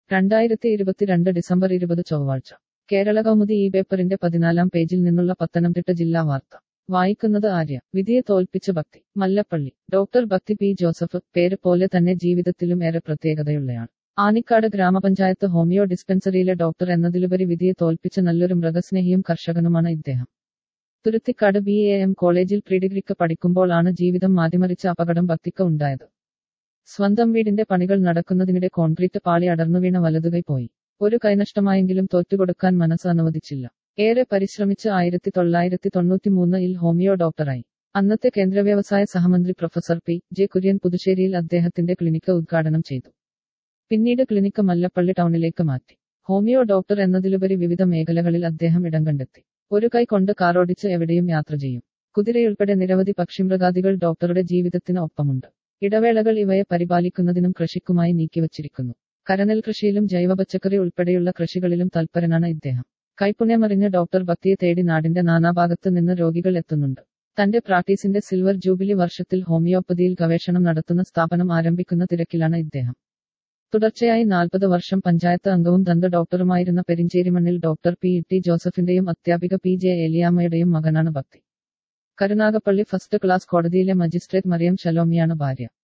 രണ്ടായിരത്തി ഇരുപത്തിരണ്ട് ഡിസംബർ ഇരുപത് ചൊവ്വാഴ്ച കേരള കൗമുദി ഈ പേപ്പറിന്റെ പതിനാലാം പേജിൽ നിന്നുള്ള പത്തനംതിട്ട ജില്ലാ വാർത്ത വായിക്കുന്നത് ആര്യ വിധിയെ തോൽപ്പിച്ച Bhakti Mallappally doctor Bhakti P Joseph പേര് പോലെ തന്നെ ജീവിതത്തിലും ഏറെ പ്രത്യേകതയുള്ളയാൾ ആനിക്കാട് ഗ്രാമപഞ്ചായത്ത് ഹോമിയോ ഡിസ്പെൻസറിയിലെ ഡോക്ടർ എന്നതിലുപരി വിധിയെ തോൽപ്പിച്ച നല്ലൊരു മൃഗസ്നേഹിയും കർഷകനുമാണ് ഇദ്ദേഹം തുരുത്തിക്കാട് ബി എ എം കോളേജിൽ പ്രീഡിഗ്രിക്ക് പഠിക്കുമ്പോഴാണ് ജീവിതം മാറ്റിമറിച്ച അപകടം ഭക്തിക്ക് ഉണ്ടായത് സ്വന്തം വീടിന്റെ പണികൾ നടക്കുന്നതിനിടെ കോൺക്രീറ്റ് പാളി അടർന്നുവീണ വലതുകൈ പോയി ഒരു കൈനഷ്ടമായെങ്കിലും തോറ്റുകൊടുക്കാൻ മനസ്സ് അനുവദിച്ചില്ല ഏറെ പരിശ്രമിച്ച് ആയിരത്തി തൊള്ളായിരത്തി തൊണ്ണൂറ്റിമൂന്നിൽ ഹോമിയോ ഡോക്ടറായി അന്നത്തെ കേന്ദ്ര വ്യവസായ സഹമന്ത്രി പ്രൊഫസർ പി ജെ കുര്യൻ പുതുശ്ശേരിയിൽ അദ്ദേഹത്തിന്റെ ക്ലിനിക്ക് ഉദ്ഘാടനം ചെയ്തു പിന്നീട് ക്ലിനിക്ക് മല്ലപ്പള്ളി ടൗണിലേക്ക് മാറ്റി ഹോമിയോ ഡോക്ടർ എന്നതിലുപരി വിവിധ മേഖലകളിൽ അദ്ദേഹം ഇടം കണ്ടെത്തി ഒരു കൈ കൊണ്ട് കാറോടിച്ച് എവിടെയും യാത്ര ചെയ്യും കുതിരയുൾപ്പെടെ നിരവധി പക്ഷിമൃഗാദികൾ ഡോക്ടറുടെ ജീവിതത്തിന് ഒപ്പമുണ്ട് ഇടവേളകൾ ഇവയെ പരിപാലിക്കുന്നതിനും കൃഷിക്കുമായി നീക്കിവച്ചിരിക്കുന്നു കരനെൽ കൃഷിയിലും ജൈവ പച്ചക്കറി ഉൾപ്പെടെയുള്ള കൃഷികളിലും തൽപരനാണ് ഇദ്ദേഹം കൈപ്പുണ്യമറിഞ്ഞ ഡോക്ടർ ഭക്തിയെ തേടി നാടിന്റെ നാനാഭാഗത്ത് നിന്ന് രോഗികൾ എത്തുന്നുണ്ട് തന്റെ പ്രാക്ടീസിന്റെ സിൽവർ ജൂബിലി വർഷത്തിൽ ഹോമിയോപ്പതിയിൽ ഗവേഷണം നടത്തുന്ന സ്ഥാപനം ആരംഭിക്കുന്ന തിരക്കിലാണ് ഇദ്ദേഹം തുടർച്ചയായി നാൽപ്പത് വർഷം പഞ്ചായത്ത് അംഗവും ദന്ത ഡോക്ടറുമായിരുന്ന പെരിഞ്ചേരിമണ്ണിൽ ഡോക്ടർ പി ടി ജോസഫിന്റെയും അധ്യാപിക പി ജെ ഏലിയാമ്മയുടെയും മകനാണ് ഭക്തി കരുനാഗപ്പള്ളി ഫസ്റ്റ് ക്ലാസ് കോടതിയിലെ മജിസ്ട്രേറ്റ് മറിയം ശലോമിയാണ് ഭാര്യ